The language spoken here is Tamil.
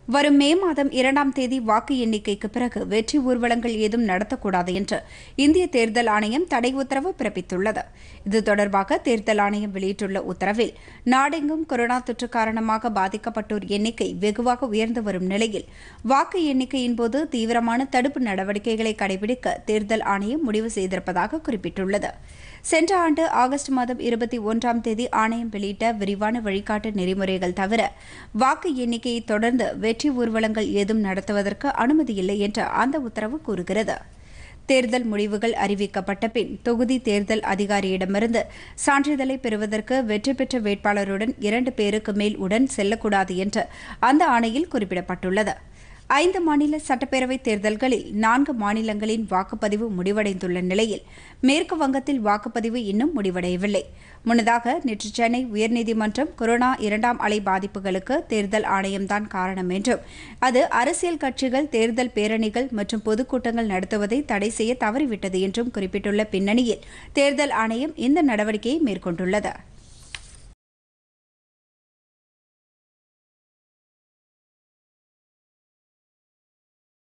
வரும் மே மாதம் இரண்டாம் தேதி வாக்கு எண்ணிக்கைக்கு பிறகு வெற்றி ஊர்வலங்கள் ஏதும் நடத்தக்கூடாது என்று இந்திய தேர்தல் ஆணையம் தடை உத்தரவு பிறப்பித்துள்ளது இது தொடர்பாக தேர்தல் ஆணையம் வெளியிட்டுள்ள உத்தரவில் நாடெங்கும் கொரோனா தொற்று காரணமாக பாதிக்கப்பட்டோர் எண்ணிக்கை வெகுவாக உயர்ந்து வரும் நிலையில் வாக்கு எண்ணிக்கையின் போது தீவிரமான தடுப்பு நடவடிக்கைகளை கடைபிடிக்க தேர்தல் ஆணையம் முடிவு செய்திருப்பதாக குறிப்பிட்டுள்ளது சென்ற ஆண்டு ஆகஸ்ட் மாதம் இருபத்தி ஒன்றாம் தேதி ஆணையம் வெளியிட்ட விரிவான வழிகாட்டு நெறிமுறைகள் தவிர வாக்கு எண்ணிக்கையை தொடர்ந்து வெற்றி ஊர்வலங்கள் ஏதும் நடத்துவதற்கு அனுமதியில்லை என்று அந்த உத்தரவு கூறுகிறது தேர்தல் முடிவுகள் அறிவிக்கப்பட்ட பின் தொகுதி தேர்தல் அதிகாரியிடமிருந்து சான்றிதழை பெறுவதற்கு வெற்றி பெற்ற வேட்பாளருடன் இரண்டு பேருக்கு மேல் உடன் செல்லக்கூடாது என்று அந்த ஆணையில் குறிப்பிடப்பட்டுள்ளது ஐந்து மாநில சட்டப்பேரவைத் தேர்தல்களில் நான்கு மாநிலங்களின் வாக்குப்பதிவு முடிவடைந்துள்ள நிலையில் மேற்கு வங்கத்தில் வாக்குப்பதிவு இன்னும் முடிவடையவில்லை முன்னதாக நேற்று சென்னை உயர்நீதிமன்றம் கொரோனா இரண்டாம் அலை பாதிப்புகளுக்கு தேர்தல் ஆணையம்தான் காரணம் என்றும் அது அரசியல் கட்சிகள் தேர்தல் பேரணிகள் மற்றும் பொதுக்கூட்டங்கள் நடத்துவதை தடை செய்ய தவறிவிட்டது என்றும் குறிப்பிட்டுள்ள பின்னணியில் தேர்தல் ஆணையம் இந்த நடவடிக்கையை மேற்கொண்டுள்ளது